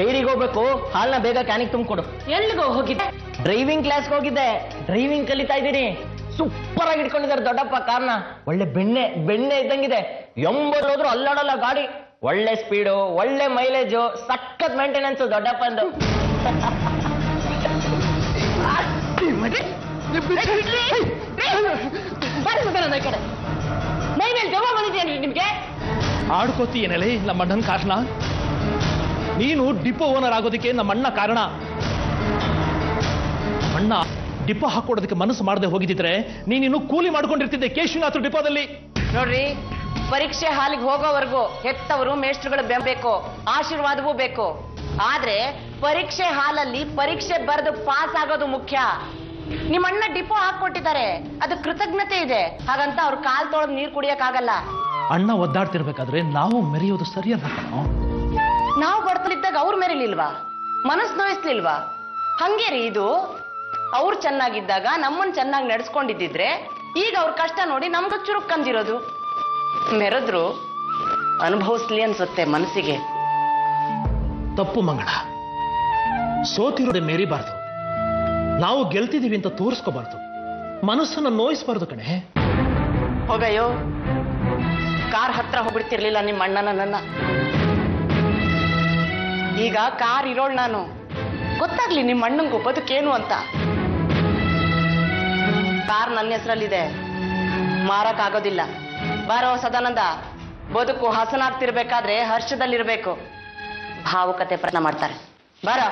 ಡೈರಿಗೆ ಹೋಗ್ಬೇಕು ಹಾಲ್ನ ಬೇಗ ಕ್ಯಾನಿಗೆ ತುಂಬಿಕೊಡು ಎಲ್ಲಿಗೋ ಹೋಗಿದ್ದೆ ಡ್ರೈವಿಂಗ್ ಕ್ಲಾಸ್ಗೆ ಹೋಗಿದ್ದೆ ಡ್ರೈವಿಂಗ್ ಕಲಿತಾ ಇದ್ದೀನಿ ಸೂಪರ್ ಆಗಿ ಇಟ್ಕೊಂಡಿದ್ದಾರೆ ದೊಡ್ಡಪ್ಪ ಕಾರ್ನ ಒಳ್ಳೆ ಬೆಣ್ಣೆ ಬೆಣ್ಣೆ ಇದ್ದಂಗಿದೆ ಎಂಬತ್ತು ಹೋದ್ರು ಅಲ್ಲಾಡಲ್ಲ ಗಾಡಿ ಒಳ್ಳೆ ಸ್ಪೀಡು ಒಳ್ಳೆ ಮೈಲೇಜು ಸಖತ್ ಮೇಂಟೆನೆನ್ಸ್ ದೊಡ್ಡಪ್ಪಂದು ಬರ್ರಿ ಸುಧಾನಂದ ಈ ಕಡೆ ಮೈ ಮೇಲೆ ದೆವ್ವ ಬಂದಿದ್ದೇನೆ ನಿಮ್ಗೆ ಆಡ್ಕೋತೀಯನಲೆ ನಮ್ಮ ಅಣ್ಣನ ಕಾರಣ ನೀನು ಡಿಪೋ ಓನರ್ ಆಗೋದಕ್ಕೆ ನಮ್ಮ ಅಣ್ಣ ಕಾರಣ ಅಣ್ಣ ಡಿಪೋ ಹಾಕೊಡೋದಕ್ಕೆ ಮನಸ್ಸು ಮಾಡದೆ ಹೋಗಿದ್ದಿದ್ರೆ ನೀನಿನ್ನು ಕೂಲಿ ಮಾಡ್ಕೊಂಡಿರ್ತಿದ್ದೆ ಕೇಶವನಾಥ್ ಡಿಪೋದಲ್ಲಿ ನೋಡ್ರಿ ಪರೀಕ್ಷೆ ಹಾಲಿಗೆ ಹೋಗೋವರೆಗೂ ಹೆತ್ತವರು ಮೇಷ್ಟ್ರುಗಳು ಬೆಂಬೇಕು ಆಶೀರ್ವಾದವೂ ಬೇಕು ಆದ್ರೆ ಪರೀಕ್ಷೆ ಹಾಲಲ್ಲಿ ಪರೀಕ್ಷೆ ಬರೆದು ಪಾಸ್ ಆಗೋದು ಮುಖ್ಯ ನಿಮ್ಮ ಅಣ್ಣ ಡಿಪೋ ಹಾಕೊಟ್ಟಿದ್ದಾರೆ ಅದು ಕೃತಜ್ಞತೆ ಇದೆ ಹಾಗಂತ ಅವ್ರ ಕಾಲ್ ತೊಳೆದು ನೀರ್ ಕುಡಿಯಕ್ಕಾಗಲ್ಲ ಅಣ್ಣ ಒದ್ದಾಡ್ತಿರ್ಬೇಕಾದ್ರೆ ನಾವು ಮೆರೆಯೋದು ಸರಿಯಲ್ಲ ಕಣೋ ನಾವು ಬಡತಲಿದ್ದಾಗ ಅವ್ರ ಮೇಲಿಲ್ವಾ ಮನಸ್ಸು ನೋಯಿಸ್ಲಿಲ್ವಾ ಹಂಗೆ ರೀ ಇದು ಅವ್ರು ಚೆನ್ನಾಗಿದ್ದಾಗ ನಮ್ಮನ್ನ ಚೆನ್ನಾಗಿ ನಡೆಸ್ಕೊಂಡಿದ್ದಿದ್ರೆ ಈಗ ಅವ್ರ ಕಷ್ಟ ನೋಡಿ ನಮ್ಗೆ ಚುರುಕ್ಕಂದಿರೋದು ಮೆರೆದ್ರು ಅನುಭವಿಸ್ಲಿ ಅನ್ಸುತ್ತೆ ಮನಸ್ಸಿಗೆ ತಪ್ಪು ಮಂಗಳ ಸೋತಿರೋದೆ ಮೇರಿಬಾರ್ದು ನಾವು ಗೆಲ್ತಿದೀವಿ ಅಂತ ತೋರಿಸ್ಕೋಬಾರ್ದು ಮನಸ್ಸನ್ನ ನೋಯಿಸ್ಬಾರ್ದು ಕಣೆ ಹೋಗಯ್ಯೋ ಕಾರ್ ಹತ್ರ ಹೋಗ್ಬಿಡ್ತಿರ್ಲಿಲ್ಲ ನಿಮ್ಮ ಅಣ್ಣನ ನನ್ನ ಈಗ ಕಾರ್ ಇರೋಳ್ ನಾನು ಗೊತ್ತಾಗ್ಲಿ ನಿಮ್ಮ ಅಣ್ಣಂಗೂ ಬದುಕೇನು ಅಂತ ಕಾರ್ ನನ್ನ ಹೆಸರಲ್ಲಿದೆ ಮಾರಕ್ ಆಗೋದಿಲ್ಲ ಬಾರೋ ಸದಾನಂದ ಬದುಕು ಹಸನಾಗ್ತಿರ್ಬೇಕಾದ್ರೆ ಹರ್ಷದಲ್ಲಿರ್ಬೇಕು ಭಾವುಕತೆ ಪ್ರಯತ್ನ ಮಾಡ್ತಾರೆ ಬಾರ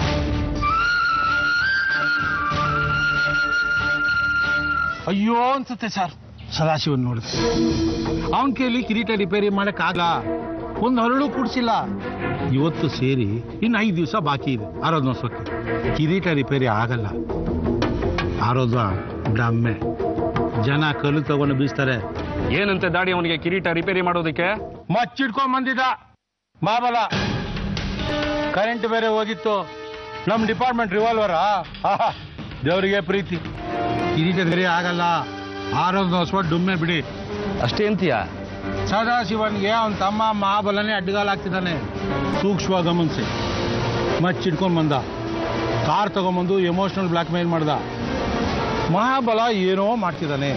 ಅಯ್ಯೋ ಅನ್ಸುತ್ತೆ ಸರ್ ಸದಾಶಿವನ್ ನೋಡಿದ್ರೆ ಅವನ ಕೈಲಿ ಕಿರೀಟ ರಿಪೇರಿ ಮಾಡಕ್ ಆಗಲ್ಲ ಒಂದು ಹರಳು ಕೂಡ್ಸಿಲ್ಲ ಇವತ್ತು ಸೇರಿ ಇನ್ನು ಐದು ದಿವಸ ಬಾಕಿ ಇದೆ ಆರೋದ್ನೋತ್ಸವಕ್ಕೆ ಕಿರೀಟ ರಿಪೇರಿ ಆಗಲ್ಲ ಆರೋದ್ವ ಡಮ್ಮೆ ಜನ ಕಲ್ಲು ತಗೊಂಡು ಬೀಸ್ತಾರೆ ಏನಂತೆ ದಾಡಿ ಅವನಿಗೆ ಕಿರೀಟ ರಿಪೇರಿ ಮಾಡೋದಕ್ಕೆ ಮಚ್ಚಿಡ್ಕೊಂಡ್ ಬಂದಿದ್ದ ಮಾಬಲ ಕರೆಂಟ್ ಬೇರೆ ಹೋಗಿತ್ತು ನಮ್ ಡಿಪಾರ್ಟ್ಮೆಂಟ್ ರಿವಾಲ್ವರಾ ದೇವರಿಗೆ ಪ್ರೀತಿ ಕಿರೀಟ ಬೇರೆ ಆಗಲ್ಲ ಆರೋದ್ನೋತ್ಸವ ಡುಮ್ಮೆ ಬಿಡಿ ಅಷ್ಟೇ ಅಂತೀಯ ಸದಾಶಿವನ್ಗೆ ಅವನ ತಮ್ಮ ಮಹಾಬಲನೇ ಅಡ್ಡಗಾಲಾಗ್ತಿದ್ದಾನೆ ಸೂಕ್ಷ್ಮ ಗಮನಿಸಿ ಮಚ್ಚಿಡ್ಕೊಂಡ್ ಬಂದ ಕಾರ್ ತಗೊಂಬಂದು ಎಮೋಷನಲ್ ಬ್ಲಾಕ್ ಮೇಲ್ ಮಾಡ್ದ ಮಹಾಬಲ ಏನೋ ಮಾಡ್ತಿದ್ದಾನೆ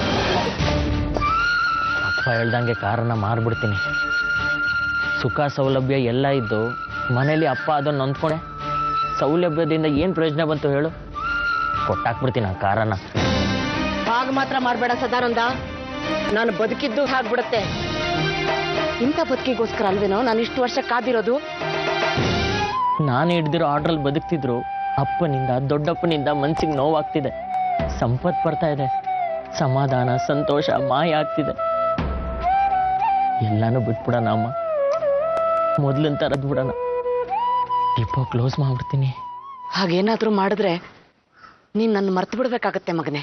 ಅಪ್ಪ ಹೇಳ್ದಂಗೆ ಕಾರನ್ನ ಮಾರ್ಬಿಡ್ತೀನಿ ಸುಖ ಸೌಲಭ್ಯ ಎಲ್ಲ ಇದ್ದು ಮನೇಲಿ ಅಪ್ಪ ಅದನ್ನು ನೊಂದ್ಕೊಣೆ ಸೌಲಭ್ಯದಿಂದ ಏನು ಪ್ರಯೋಜನ ಬಂತು ಹೇಳು ಕೊಟ್ಟಾಕ್ಬಿಡ್ತೀನಿ ಆ ಕಾರನ್ನ ಹಾಗ ಮಾತ್ರ ಮಾಡ್ಬೇಡ ಸದಾನಂದ ನಾನು ಬದುಕಿದ್ದು ಹಾಗ್ಬಿಡತ್ತೆ ಇಂಥ ಬದುಕಿಗೋಸ್ಕರ ಅಲ್ವೇನೋ ನಾನು ಇಷ್ಟು ವರ್ಷ ಕಾದಿರೋದು ನಾನು ಹಿಡ್ದಿರೋ ಆರ್ಡ್ರಲ್ಲಿ ಬದುಕ್ತಿದ್ರು ಅಪ್ಪನಿಂದ ದೊಡ್ಡಪ್ಪನಿಂದ ಮನ್ಸಿಗೆ ನೋವಾಗ್ತಿದೆ ಸಂಪತ್ ಬರ್ತಾ ಇದೆ ಸಮಾಧಾನ ಸಂತೋಷ ಮಾಯ ಆಗ್ತಿದೆ ಎಲ್ಲಾನು ಬಿಟ್ಬಿಡೋಣ ಅಮ್ಮ ಮೊದ್ಲಿನ ಥರದ್ ಬಿಡೋಣ ಡಿಪೋ ಕ್ಲೋಸ್ ಮಾಡ್ಬಿಡ್ತೀನಿ ಹಾಗೇನಾದ್ರೂ ಮಾಡಿದ್ರೆ ನೀನ್ ನನ್ನ ಮರ್ತು ಬಿಡ್ಬೇಕಾಗತ್ತೆ ಮಗನೇ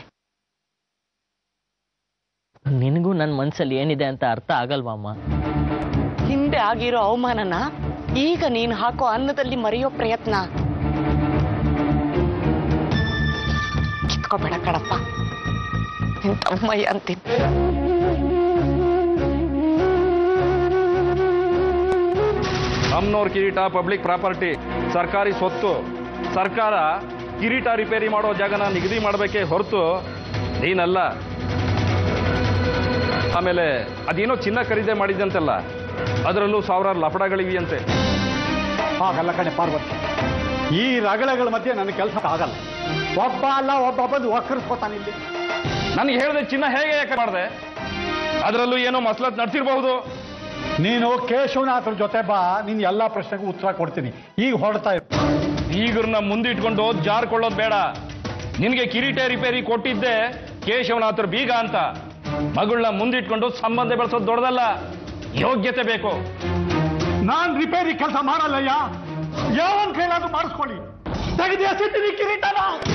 ನಿನಗೂ ನನ್ನ ಮನ್ಸಲ್ಲಿ ಏನಿದೆ ಅಂತ ಅರ್ಥ ಆಗಲ್ವಾ ಅಮ್ಮ ಹಿಂದೆ ಆಗಿರೋ ಅವಮಾನನ ಈಗ ನೀನು ಹಾಕೋ ಅನ್ನದಲ್ಲಿ ಮರೆಯೋ ಪ್ರಯತ್ನ ಕಿತ್ಕೋಬೇಡ ಕಣಪ್ಪ ನಿನ್ ತಮ್ಮಯ್ಯ ಅಂತೀನಿ ಅಮ್ನೋರ್ ಕಿರೀಟ ಪಬ್ಲಿಕ್ ಪ್ರಾಪರ್ಟಿ ಸರ್ಕಾರಿ ಸ್ವತ್ತು ಸರ್ಕಾರ ಕಿರೀಟ ರಿಪೇರಿ ಮಾಡೋ ಜಾಗನ ನಿಗದಿ ಮಾಡಬೇಕೇ ಹೊರತು ನೀನಲ್ಲ ಆಮೇಲೆ ಅದೇನೋ ಚಿನ್ನ ಖರೀದಿ ಮಾಡಿದ್ದಂತೆಲ್ಲ ಅದರಲ್ಲೂ ಸಾವಿರಾರು ಲಫಡಗಳಿವೆಯಂತೆ ಆಗಲ್ಲ ಕಣೆ ಪಾರ್ವತಿ ಈ ರಗಳೆಗಳ ಮಧ್ಯೆ ನನ್ನ ಕೆಲಸ ಆಗಲ್ಲ ಒಬ್ಬ ಅಲ್ಲ ಒಬ್ಬ ಬಂದು ಒಕ್ಕರಿಸ್ಕೊತಾನೆ ಇಲ್ಲಿ ನನಗೆ ಹೇಳಿದೆ ಚಿನ್ನ ಹೇಗೆ ಯಾಕೆ ಮಾಡಿದೆ ಅದರಲ್ಲೂ ಏನೋ ಮಸಲತ್ ನಡೆಸಿರಬಹುದು ನೀನು ಕೇಶವನಾಥರ ಜೊತೆ ಬಾ ನಿನ್ ಎಲ್ಲಾ ಪ್ರಶ್ನೆಗೂ ಉತ್ತರ ಕೊಡ್ತೀನಿ ಈಗ ಹೊರಡ್ತಾ ಇರು ಈಗರ್ನ ಮುಂದಿಟ್ಕೊಂಡು ಜಾರ್ಕೊಳ್ಳೋದು ಬೇಡ ನಿನಗೆ ಕಿರೀಟ ರಿಪೇರಿ ಕೊಟ್ಟಿದ್ದೆ ಕೇಶವನಾಥರ್ ಬೀಗ ಅಂತ ಮಗಳನ್ನ ಮುಂದಿಟ್ಕೊಂಡು ಸಂಬಂಧ ಬೆಳೆಸೋದು ದೊಡ್ಡದಲ್ಲ ಯೋಗ್ಯತೆ ಬೇಕು ನಾನ್ ರಿಪೇರಿ ಕೆಲಸ ಮಾಡಲ್ಲಯ್ಯ ಯಾವನ್ ಕೈಲಾದ್ರೂ ಮಾಡಿಸ್ಕೊಳ್ಳಿ ತೆಗೆದು ಎಸಿದ್ದೀನಿ ಕಿರೀಟನ